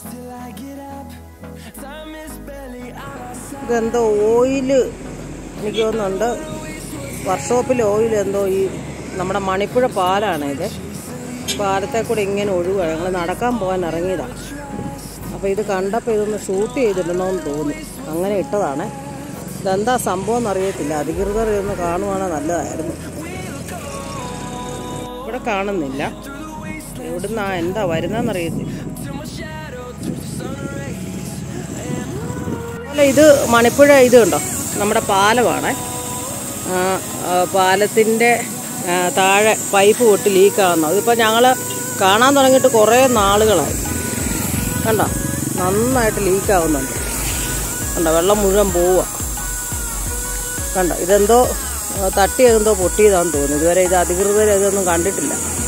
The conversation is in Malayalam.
ഇതെന്തോ ഓയില് എനിക്ക് തോന്നുന്നുണ്ട് വർക്ക്ഷോപ്പിൽ ഓയിൽ എന്തോ ഈ നമ്മുടെ മണിപ്പുഴ പാലാണ് ഇത് പാലത്തെ കൂടെ ഇങ്ങനെ ഒഴുകുകയാണ് ഞങ്ങൾ നടക്കാൻ പോകാൻ ഇറങ്ങിയതാണ് അപ്പോൾ ഇത് കണ്ടപ്പോൾ ഇതൊന്ന് ഷൂട്ട് ചെയ്തിടണമെന്ന് തോന്നി അങ്ങനെ ഇട്ടതാണ് ഇതെന്താ സംഭവം എന്നറിയത്തില്ല അധികൃതർ ഇതൊന്ന് കാണുവാണെങ്കിൽ നല്ലതായിരുന്നു ഇവിടെ കാണുന്നില്ല എവിടുന്നാ എന്താ വരുന്നതെന്നറിയത്തില്ല അതുപോലെ ഇത് മണിപ്പുഴ ഇത് കണ്ടോ നമ്മുടെ പാലമാണ് പാലത്തിൻ്റെ താഴെ പൈപ്പ് പൊട്ടി ലീക്കാകുന്നു ഇതിപ്പോൾ ഞങ്ങൾ കാണാൻ തുടങ്ങിയിട്ട് കുറേ നാളുകളായി കണ്ടോ നന്നായിട്ട് ലീക്കാവുന്നുണ്ട് കണ്ടോ വെള്ളം മുഴുവൻ പോവുക കണ്ടോ ഇതെന്തോ ആ, തട്ടി എന്തോ പൊട്ടിയതാന്ന് തോന്നുന്നു ഇതുവരെ ഇത് അധികൃതർ ഇതൊന്നും കണ്ടിട്ടില്ല